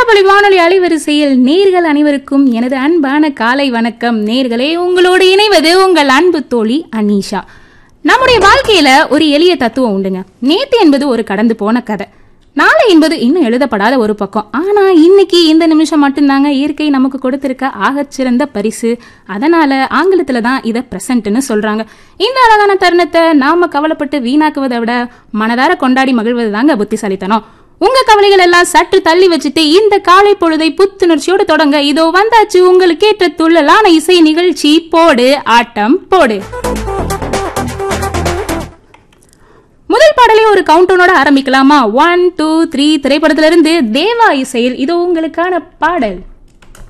திருச்சிராப்பள்ளி வானொலி அலைவரிசையில் நேர்கள் அனைவருக்கும் எனது அன்பான காலை வணக்கம் நேர்களே உங்களோடு இணைவது உங்கள் அன்பு தோழி அனீஷா நம்முடைய வாழ்க்கையில ஒரு எளிய தத்துவம் உண்டுங்க நேத்து என்பது ஒரு கடந்து போன கதை நாளை என்பது இன்னும் எழுதப்படாத ஒரு பக்கம் ஆனா இன்னைக்கு இந்த நிமிஷம் மட்டும்தாங்க இயற்கை நமக்கு கொடுத்திருக்க ஆகச்சிறந்த பரிசு அதனால ஆங்கிலத்துல தான் இதை பிரசன்ட்னு சொல்றாங்க இந்த அழகான தருணத்தை நாம கவலைப்பட்டு வீணாக்குவதை விட மனதார கொண்டாடி மகிழ்வது தாங்க புத்திசாலித்தனம் உங்க கவலைகள் எல்லாம் சற்று தள்ளி வச்சுட்டு இந்த காலை பொழுதை புத்துணர்ச்சியோடு தொடங்க இதோ வந்தாச்சு உங்களுக்கு ஏற்ற துள்ளலான இசை நிகழ்ச்சி போடு ஆட்டம் போடு முதல் பாடலே ஒரு கவுண்டனோட ஆரம்பிக்கலாமா ஒன் டூ த்ரீ திரைப்படத்திலிருந்து தேவா இசையில் இதோ உங்களுக்கான பாடல்